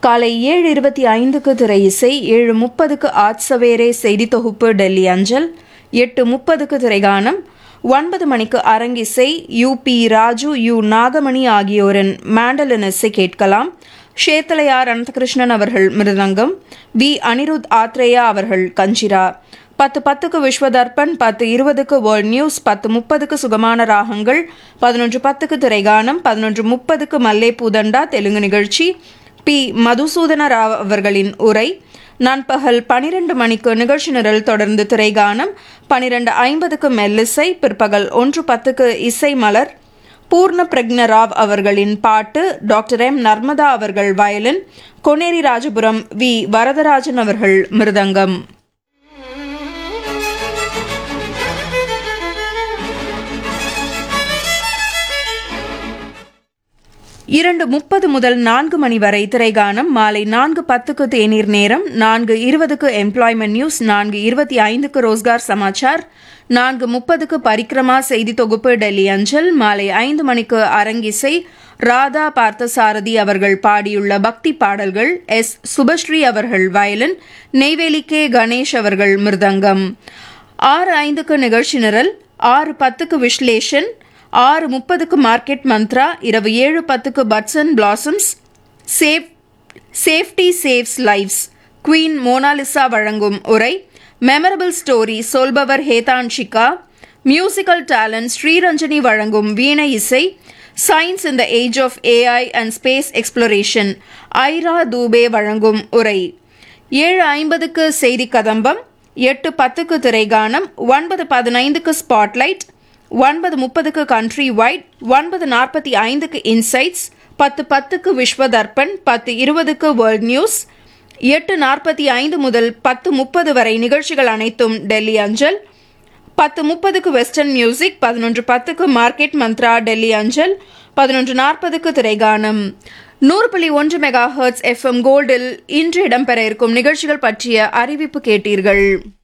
காலை ஏழு இருபத்தி ஐந்துக்கு திரை இசை ஏழு முப்பதுக்கு ஆட்சவேரே செய்தி தொகுப்பு டெல்லி அஞ்சல் எட்டு முப்பதுக்கு திரைகானம் ஒன்பது மணிக்கு அரங்கிசை U P Raju U Nagamani ஆகியோரின் மேண்டலின் இசை கேட்கலாம் ஷேத்தலையார் அனந்தகிருஷ்ணன் அவர்கள் மிருதங்கம் வி அனிருத் ஆத்ரேயா அவர்கள் கஞ்சிரா பத்து பத்துக்கு விஸ்வதர்ப்பன் பத்து இருபதுக்கு வேர்ல்ட் நியூஸ் பத்து முப்பதுக்கு சுகமான ராகங்கள் பதினொன்று பத்துக்கு திரைகானம் பதினொன்று முப்பதுக்கு மல்லே பூதண்டா தெலுங்கு நிகழ்ச்சி பி மதுசூதன ராவ் அவர்களின் உரை நண்பகல் பனிரெண்டு மணிக்கு நிகழ்ச்சி நிரல் தொடர்ந்து திரைகானம் பனிரெண்டு ஐம்பதுக்கு மெல்லிசை பிற்பகல் ஒன்று பத்துக்கு இசை மலர் பூர்ண பிரக்ன ராவ் அவர்களின் பாட்டு டாக்டர் எம் நர்மதா அவர்கள் வயலின் கொனேரி ராஜபுரம் வி வரதராஜன் அவர்கள் மிருதங்கம் இரண்டு முப்பது முதல் நான்கு மணி வரை திரைகானம் மாலை நான்கு பத்துக்கு தேநீர் நேரம் நான்கு இருபதுக்கு எம்ப்ளாய்மெண்ட் நியூஸ் நான்கு இருபத்தி ஐந்துக்கு ரோஸ்கார் சமாச்சார் நான்கு முப்பதுக்கு பரிக்ரமா செய்தி தொகுப்பு டெல்லி அஞ்சல் மாலை ஐந்து மணிக்கு அரங்கிசை ராதா பார்த்தசாரதி அவர்கள் பாடியுள்ள பக்தி பாடல்கள் எஸ் சுபஸ்ரீ அவர்கள் வயலின் நெய்வேலி கே கணேஷ் அவர்கள் மிருதங்கம் ஆறு ஐந்துக்கு நிகழ்ச்சி நிரல் ஆறு பத்துக்கு விஸ்லேஷன் ஆறு முப்பதுக்கு மார்க்கெட் மந்த்ரா இரவு ஏழு பத்துக்கு buds and blossoms safe safety saves lives queen Monalisa வழங்கும் உரை மெமரபிள் ஸ்டோரி சொல்பவர் ஹேதான்ஷிகா மியூசிக்கல் டேலண்ட் ஸ்ரீரஞ்சனி வழங்கும் வீணை இசை science in the age of AI and space exploration Ira Dubey வழங்கும் உரை ஏழு ஐம்பதுக்கு செய்தி கதம்பம் எட்டு பத்துக்கு திரைகானம் ஒன்பது பதினைந்துக்கு ஸ்பாட்லைட் ஒன்பது முப்பதுக்கு கண்ட்ரி வைட் ஒன்பது நாற்பத்தி ஐந்துக்கு இன்சைட்ஸ் பத்து பத்துக்கு விஸ்வதர்ப்பன் பத்து இருபதுக்கு வேர்ல்ட் நியூஸ் எட்டு நாற்பத்தி ஐந்து முதல் பத்து முப்பது வரை நிகழ்ச்சிகள் அனைத்தும் டெல்லி அஞ்சல் பத்து முப்பதுக்கு வெஸ்டர்ன் மியூசிக் பதினொன்று பத்துக்கு மார்க்கெட் மந்த்ரா டெல்லி அஞ்சல் பதினொன்று நாற்பதுக்கு திரைகானம் நூறு புள்ளி ஒன்று மெகா ஹர்ட்ஸ் எஃப்எம் கோல்டில் இன்று இடம்பெற இருக்கும் நிகழ்ச்சிகள் பற்றிய அறிவிப்பு கேட்டீர்கள்